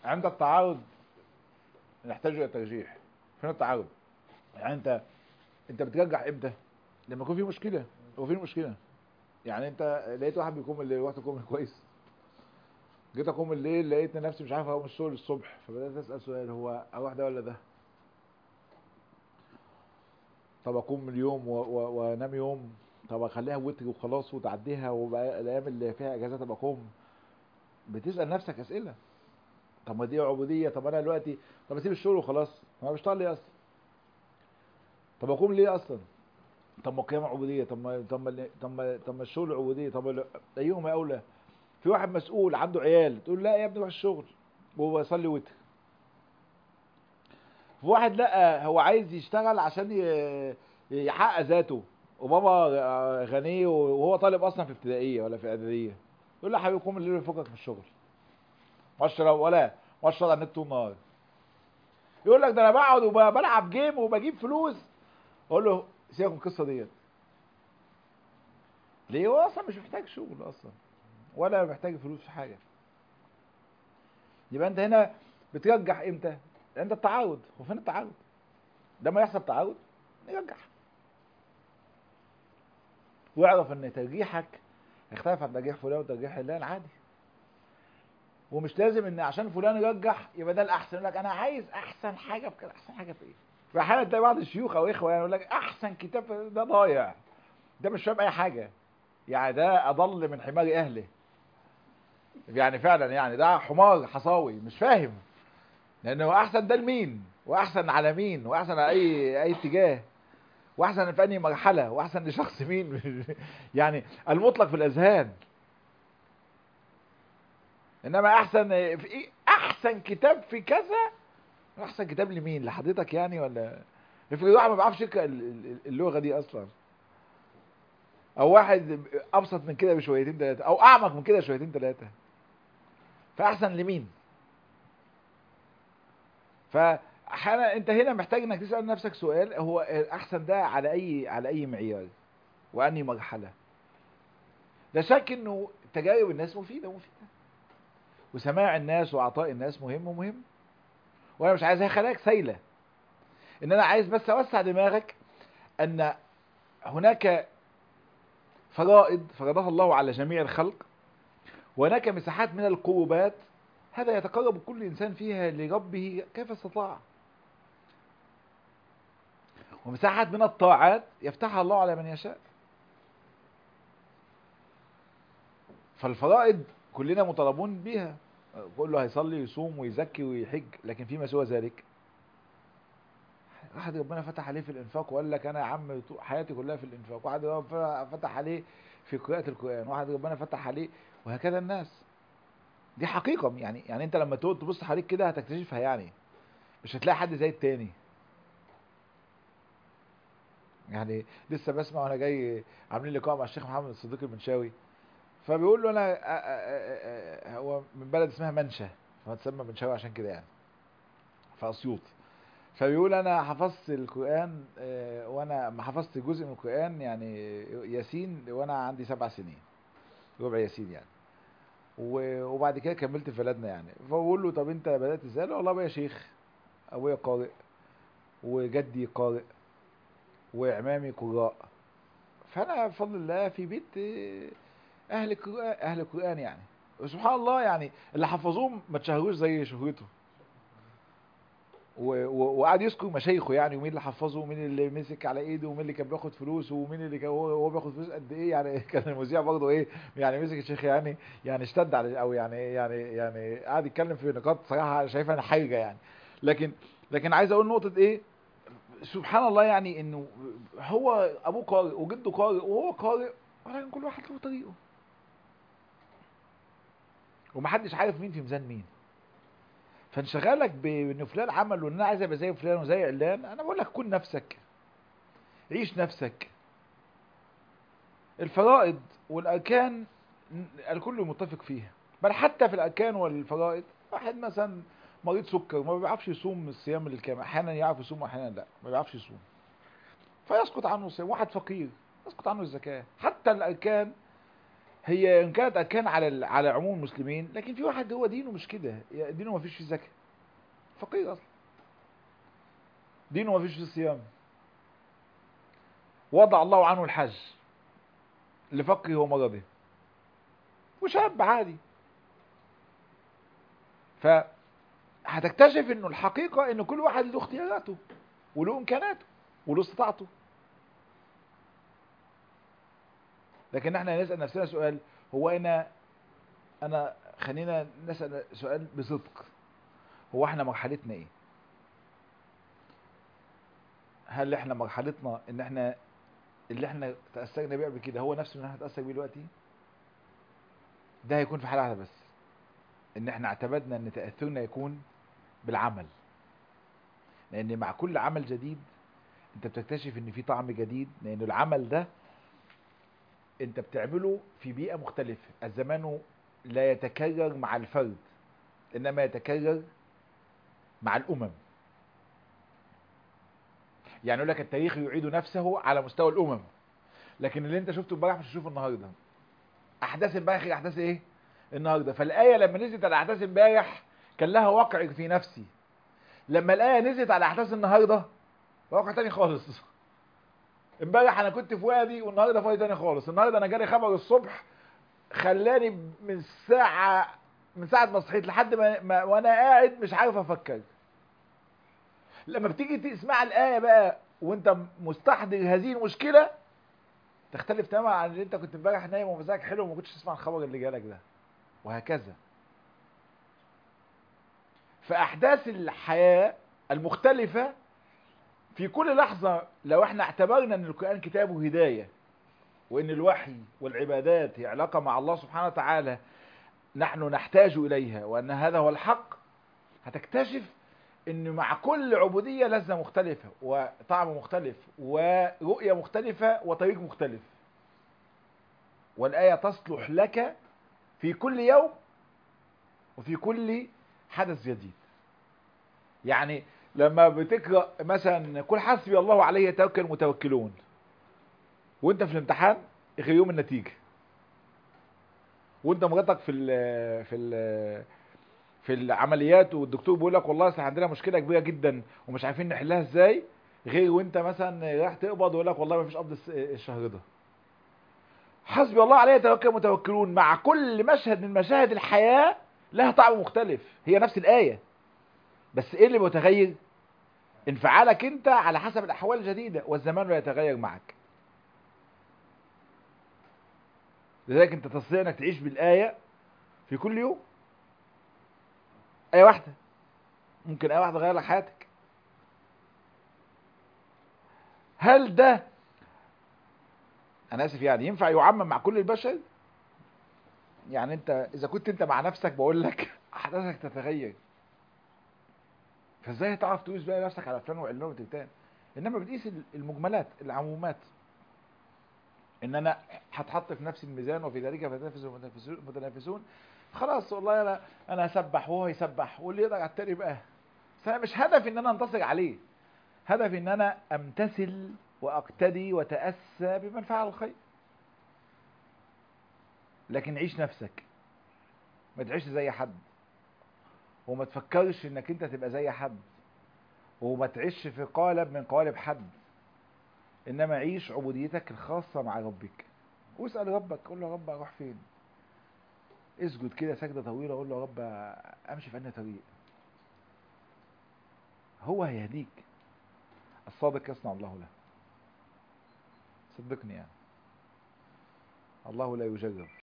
عند التعارض نحتاج الى ترجيح فين التعارض يعني انت انت بترجح امتى لما يكون في مشكله هو في مشكله يعني انت لقيت واحد بيقوم الليل رحت اقوم كويس جيت اقوم الليل لقيت نفسي مش عارف اقوم الشغل الصبح فبدات اسال سؤال هو اروح ده ولا ده طب اقوم اليوم و- و- وانام يوم طب اخليها وتر وخلاص وتعديها وبقى الايام اللي فيها اجازات ابقى اقوم بتسال نفسك اسئله طب ما دي عبوديه طب انا دلوقتي طب اسيب الشغل وخلاص ما انا بشتغل ليه اصلا طب اقوم ليه اصلا طب ما القيام عبوديه طب ما طب ما طب ما طب ما الشغل عبوديه طب ما ايهما اولى في واحد مسؤول عنده عيال تقول لا يا ابني روح الشغل وهو يصلي وتر في واحد لا هو عايز يشتغل عشان ي- يحقق ذاته وبابا غني وهو طالب اصلا في ابتدائيه ولا في اعداديه يقول له يا حبيبي قوم الليل يفكك من الشغل واشرب ولا واشرب على النت طول النهار يقول لك ده انا بقعد وبلعب جيم وبجيب فلوس اقول له سيبك من القصه ديت ليه هو اصلا مش محتاج شغل اصلا ولا محتاج فلوس في حاجه يبقى انت هنا بترجح امتى عند التعارض هو فين التعارض لما يحصل تعارض نرجح واعرف ان ترجيحك اختلف عن ترجيح فلان وترجيح علان عادي ومش لازم ان عشان فلان يرجح يبقى ده الاحسن يقول لك انا عايز احسن حاجه في كده احسن حاجه في ايه في احيانا تلاقي بعض الشيوخ او اخوه يعني يقول لك احسن كتاب في- ده ضايع ده مش فاهم اي حاجه يعني ده اضل من حمار اهله يعني فعلا يعني ده حمار حصاوي مش فاهم لانه احسن ده لمين واحسن على مين واحسن على اي اي اتجاه واحسن في انهي مرحله واحسن لشخص مين يعني المطلق في الاذهان انما احسن في ايه احسن كتاب في كذا احسن كتاب لمين لحضرتك يعني ولا افرض واحد ما بيعرفش يقرا ال- ال- اللغه دي اصلا او واحد ابسط من كده بشويتين ثلاثه او اعمق من كده شويتين ثلاثه فاحسن لمين فاحيانا انت هنا محتاج انك تسال نفسك سؤال هو احسن ده على اي على اي معيار واني مرحله لا شك انه تجارب الناس مفيده مفيده وسماع الناس وعطاء الناس مهم ومهم وانا مش عايزها خلاك سايله ان انا عايز بس اوسع دماغك ان هناك فرائض فرضها الله على جميع الخلق وهناك مساحات من القربات هذا يتقرب كل انسان فيها لربه كيف استطاع ومساحات من الطاعات يفتحها الله على من يشاء فالفرائض كلنا مطالبون بها كله هيصلي ويصوم ويزكي ويحج لكن فيما سوى ذلك واحد ربنا فتح عليه في الانفاق وقال لك انا يا عم طو- حياتي كلها في الانفاق واحد ربنا فتح عليه في قراءة القرآن واحد ربنا فتح عليه وهكذا الناس دي حقيقة يعني يعني انت لما تقعد تبص حواليك كده هتكتشفها يعني مش هتلاقي حد زي التاني يعني لسه بسمع وانا جاي عاملين لقاء مع الشيخ محمد الصديق المنشاوي فبيقول له انا أ- أ- أ- أ- هو من بلد اسمها منشا فتسمى منشاوي عشان كده يعني في اسيوط فبيقول انا حفظت القران آه، وانا ما حفظت جزء من القران يعني ياسين وانا عندي سبع سنين ربع ياسين يعني و- وبعد كده كملت في بلدنا يعني فبقول له طب انت بدات ازاي؟ قال له والله ابويا شيخ ابويا قارئ وجدي قارئ وعمامي قراء فانا بفضل الله في بيت آه، اهل قرآن اهل قرآن يعني وسبحان الله يعني اللي حفظوهم ما تشهروش زي شهرته و- و- وقعد يذكر مشايخه يعني ومين اللي حفظه ومين اللي مسك على ايده ومين اللي كان بياخد فلوس ومين اللي كان هو هو بياخد فلوس قد ايه يعني كان المذيع برضه ايه يعني مسك الشيخ يعني يعني اشتد على او يعني يعني يعني قعد يتكلم في نقاط صراحه شايفها انا حرجه يعني لكن لكن عايز اقول نقطه ايه سبحان الله يعني انه هو ابوه قارئ وجده قارئ وهو قارئ ولكن كل واحد له طريقه ومحدش عارف مين في ميزان مين فانشغالك ب- بان فلان عمل وان انا عايز ابقى زي فلان وزي علان انا بقول لك كن نفسك عيش نفسك الفرائض والاركان ن- الكل متفق فيها بل حتى في الاركان والفرائض واحد مثلا مريض سكر ما بيعرفش يصوم الصيام الكامل احيانا يعرف يصوم واحيانا لا ما بيعرفش يصوم فيسقط عنه الصيام واحد فقير يسقط عنه الزكاه حتى الاركان هي ان كانت اركان على ال- على عموم المسلمين لكن في واحد هو دينه مش كده دينه ما فيش فيه زكاه فقير اصلا دينه ما فيش فيه صيام وضع الله عنه الحج لفقره ومرضه وشاب عادي فهتكتشف انه الحقيقة ان كل واحد له اختياراته وله امكاناته وله استطاعته لكن احنا نسأل نفسنا سؤال هو انا انا خلينا نسأل سؤال بصدق هو احنا مرحلتنا ايه هل احنا مرحلتنا ان احنا اللي احنا تأثرنا بيه قبل كده هو نفسه اللي احنا هنتأثر بيه دلوقتي ده هيكون في حالة واحدة بس ان احنا اعتمدنا ان تأثرنا يكون بالعمل لان مع كل عمل جديد انت بتكتشف ان في طعم جديد لان العمل ده انت بتعمله في بيئة مختلفة الزمان لا يتكرر مع الفرد انما يتكرر مع الامم يعني يقول لك التاريخ يعيد نفسه على مستوى الامم لكن اللي انت شفته امبارح مش هتشوفه النهارده احداث امبارح غير احداث ايه النهارده فالايه لما نزلت على احداث امبارح كان لها واقع في نفسي لما الايه نزلت على احداث النهارده واقع تاني خالص امبارح انا كنت في وادي والنهارده في وادي تاني خالص النهارده انا جالي خبر الصبح خلاني من ساعه من ساعه ما صحيت لحد ما, ما وانا قاعد مش عارف افكر لما بتيجي تسمع الايه بقى وانت مستحضر هذه المشكله تختلف تماما عن اللي انت كنت امبارح نايم ومزاجك حلو وما كنتش تسمع الخبر اللي جالك ده وهكذا فاحداث الحياه المختلفه في كل لحظه لو احنا اعتبرنا ان القران كتابه هدايه وان الوحي والعبادات هي علاقه مع الله سبحانه وتعالى نحن نحتاج اليها وان هذا هو الحق هتكتشف ان مع كل عبودية لذة مختلفة وطعم مختلف ورؤية مختلفة وطريق مختلف والآية تصلح لك في كل يوم وفي كل حدث جديد يعني لما بتقرأ مثلا كل حسبي الله عليه يتوكل المتوكلون وانت في الامتحان غير يوم النتيجة وانت مراتك في ال في ال في العمليات والدكتور بيقول لك والله احنا عندنا مشكله كبيره جدا ومش عارفين نحلها ازاي غير وانت مثلا رايح تقبض ويقول لك والله ما فيش قبض الشهر ده حسبي الله عليه توكل متوكلون مع كل مشهد من مشاهد الحياه لها طعم مختلف هي نفس الايه بس ايه اللي متغير انفعالك انت على حسب الاحوال الجديده والزمان لا يتغير معك لذلك انت تستطيع انك تعيش بالايه في كل يوم ايه واحده ممكن ايه واحده تغير لك حياتك هل ده انا اسف يعني ينفع يعمم مع كل البشر يعني انت اذا كنت انت مع نفسك بقول لك احداثك تتغير فازاي تعرف تقيس بقى نفسك على فلان وعلان وتلتان انما بتقيس المجملات العمومات ان انا هتحط في نفس الميزان وفي ذلك فيتنافس المتنافسون خلاص والله انا انا هسبح وهو يسبح واللي يقدر على التاني بقى بس انا مش هدفي ان انا انتصر عليه هدفي ان انا امتثل واقتدي واتاسى بمن فعل الخير لكن عيش نفسك ما تعيش زي حد وما تفكرش انك انت تبقى زي حد وما تعيش في قالب من قوالب حد انما عيش عبوديتك الخاصه مع ربك واسال ربك قول له يا رب اروح فين اسجد كده سجده طويله قول له يا رب امشي في انهي طريق هو هيهديك الصادق يصنع الله له صدقني يعني الله لا يجرب